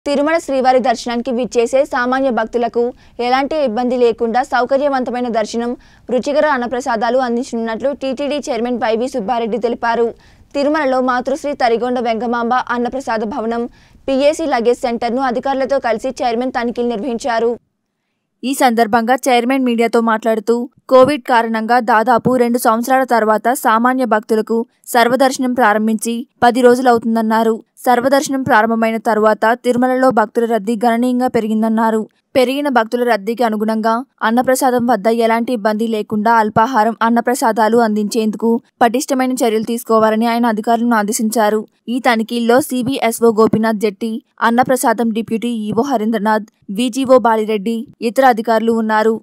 తిరుమల శ్రీవారి దర్శనానికి విచ్చేసే సామాన్య భక్తులకు ఎలాంటి ఇబ్బంది లేకుండా సౌకర్యవంతమైన దర్శనం రుచికర అన్నప్రసాదాలు అందించనున్నట్లు టీటీడీ చైర్మన్ వైవి సుబ్బారెడ్డి తెలిపారు తిరుమలలో మాతృశ్రీ తరిగొండ వెంగమాంబ అన్నప్రసాద భవనం పిఏసీ లగేజ్ సెంటర్ను అధికారులతో కలిసి చైర్మన్ తనిఖీలు నిర్వహించారు ఈ సందర్భంగా చైర్మన్ మీడియాతో మాట్లాడుతూ కోవిడ్ కారణంగా దాదాపు రెండు సంవత్సరాల తర్వాత సామాన్య భక్తులకు సర్వదర్శనం ప్రారంభించి పది రోజులవుతుందన్నారు సర్వదర్శనం ప్రారంభమైన తరువాత తిరుమలలో భక్తుల రద్దీ గణనీయంగా పెరిగిందన్నారు పెరిగిన భక్తుల రద్దీకి అనుగుణంగా అన్నప్రసాదం వద్ద ఎలాంటి ఇబ్బంది లేకుండా అల్పాహారం అన్నప్రసాదాలు అందించేందుకు పటిష్టమైన చర్యలు తీసుకోవాలని ఆయన అధికారులను ఆదేశించారు ఈ తనిఖీల్లో సిబిఎస్ఓ గోపీనాథ్ జెట్టి అన్నప్రసాదం deputy EO Harindranath VGO Balireddy ఇతర అధికారులు ఉన్నారు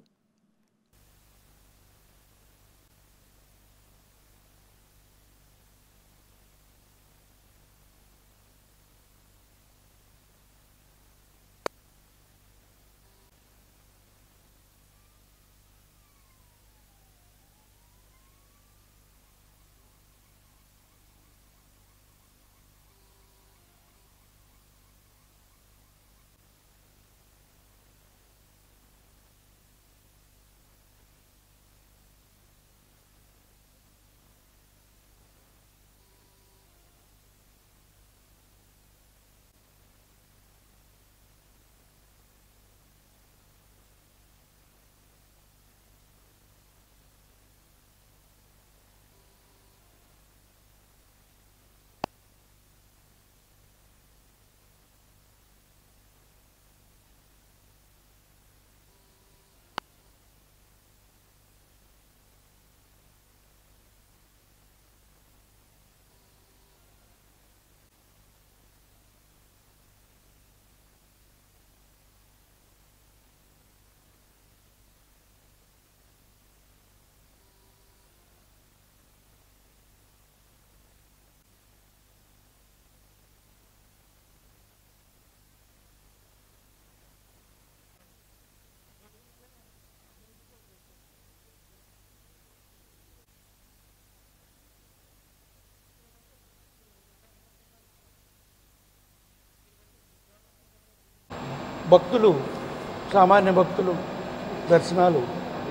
భక్తులు సామాన్య భక్తులు దర్శనాలు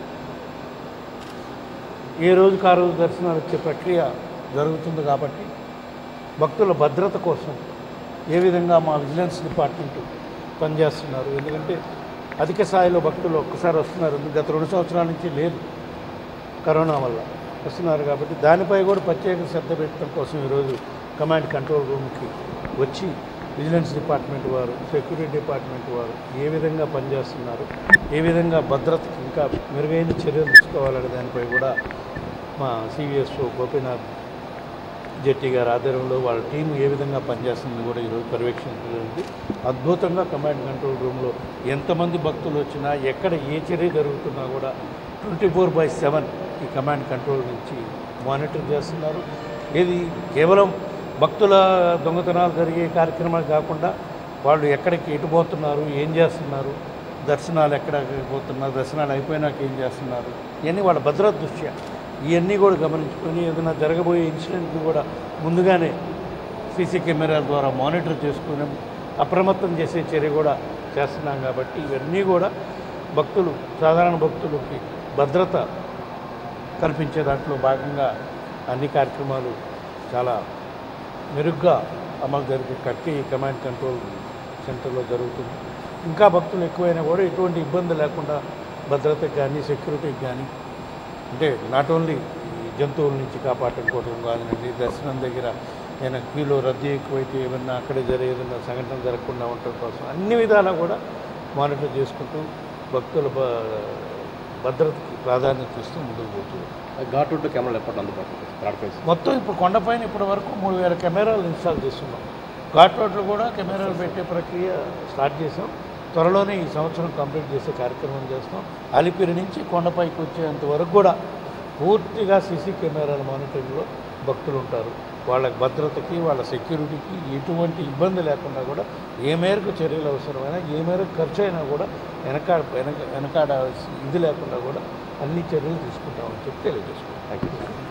ఏ రోజుకు ఆ రోజు దర్శనాలు వచ్చే ప్రక్రియ జరుగుతుంది కాబట్టి భక్తుల భద్రత కోసం ఏ విధంగా మా విజిలెన్స్ డిపార్ట్మెంట్ పనిచేస్తున్నారు ఎందుకంటే అధిక స్థాయిలో భక్తులు ఒక్కసారి వస్తున్నారు గత రెండు సంవత్సరాల నుంచి లేదు కరోనా వల్ల వస్తున్నారు కాబట్టి దానిపై కూడా ప్రత్యేక శ్రద్ధ పెట్టడం కోసం ఈరోజు కమాండ్ కంట్రోల్ రూమ్కి వచ్చి విజిలెన్స్ డిపార్ట్మెంట్ వారు సెక్యూరిటీ డిపార్ట్మెంట్ వారు ఏ విధంగా పనిచేస్తున్నారు ఏ విధంగా భద్రతకి ఇంకా మెరుగైన చర్యలు తీసుకోవాలనే దానిపై కూడా మా సివిఎస్ఓ గోపీనాథ్ జెట్టి గారి ఆధ్వర్యంలో వాళ్ళ టీం ఏ విధంగా పనిచేస్తుంది కూడా ఈరోజు పర్యవేక్షించడానికి అద్భుతంగా కమాండ్ కంట్రోల్ రూమ్లో ఎంతమంది భక్తులు వచ్చినా ఎక్కడ ఏ చర్య జరుగుతున్నా కూడా ట్వంటీ ఫోర్ బై సెవెన్ ఈ కమాండ్ కంట్రోల్ నుంచి మానిటర్ చేస్తున్నారు ఇది కేవలం భక్తుల దొంగతనాలు జరిగే కార్యక్రమాలు కాకుండా వాళ్ళు ఎక్కడికి ఎటు పోతున్నారు ఏం చేస్తున్నారు దర్శనాలు ఎక్కడ పోతున్నారు దర్శనాలు అయిపోయినాక ఏం చేస్తున్నారు ఇవన్నీ వాళ్ళ భద్రత దృష్ట్యా ఇవన్నీ కూడా గమనించుకొని ఏదైనా జరగబోయే ఇన్సిడెంట్ని కూడా ముందుగానే సీసీ కెమెరాల ద్వారా మానిటర్ చేసుకుని అప్రమత్తం చేసే చర్య కూడా చేస్తున్నాం కాబట్టి ఇవన్నీ కూడా భక్తులు సాధారణ భక్తులకి భద్రత కల్పించే దాంట్లో భాగంగా అన్ని కార్యక్రమాలు చాలా మెరుగ్గా అమలు జరిగే కట్టి ఈ కమాండ్ కంట్రోల్ సెంటర్లో జరుగుతుంది ఇంకా భక్తులు ఎక్కువైనా కూడా ఎటువంటి ఇబ్బంది లేకుండా భద్రతకి కానీ సెక్యూరిటీకి కానీ అంటే నాట్ ఓన్లీ జంతువుల నుంచి కాపాడుకోవడం కానివ్వండి దర్శనం దగ్గర నేను క్యూలో రద్దీ ఎక్కువైతే ఏమన్నా అక్కడే జరిగే ఏదైనా సంఘటన జరగకుండా ఉండటం కోసం అన్ని విధాలా కూడా మానిటర్ చేసుకుంటూ భక్తుల భ- భద్రతకి ప్రాధాన్యత ఇస్తూ ముందుకు పోతుంది ఘాట్ రోడ్డు కెమెరాలు ఎప్పటి అందుబాటులో థర్డ్ ఫేజ్ మొత్తం ఇప్పుడు కొండపైన ఇప్పటి వరకు మూడు వేల కెమెరాలు ఇన్స్టాల్ చేస్తున్నాం ఘాట్ రోడ్లు కూడా కెమెరాలు పెట్టే ప్రక్రియ స్టార్ట్ చేసాం త్వరలోనే ఈ సంవత్సరం కంప్లీట్ చేసే కార్యక్రమం చేస్తాం అలిపిరి నుంచి కొండపైకి వచ్చేంత వరకు కూడా పూర్తిగా సీసీ కెమెరాల మానిటరింగ్లో భక్తులు ఉంటారు వాళ్ళ భద్రతకి వాళ్ళ సెక్యూరిటీకి ఎటువంటి ఇబ్బంది లేకుండా కూడా ఏ మేరకు చర్యలు అవసరమైనా ఏ మేరకు ఖర్చు అయినా కూడా వెనకాడ వెనక వెనకాడ ఇది లేకుండా కూడా అన్ని చర్యలు తీసుకుంటామని చెప్పి తెలియజేసుకుంటాం థ్యాంక్ యూ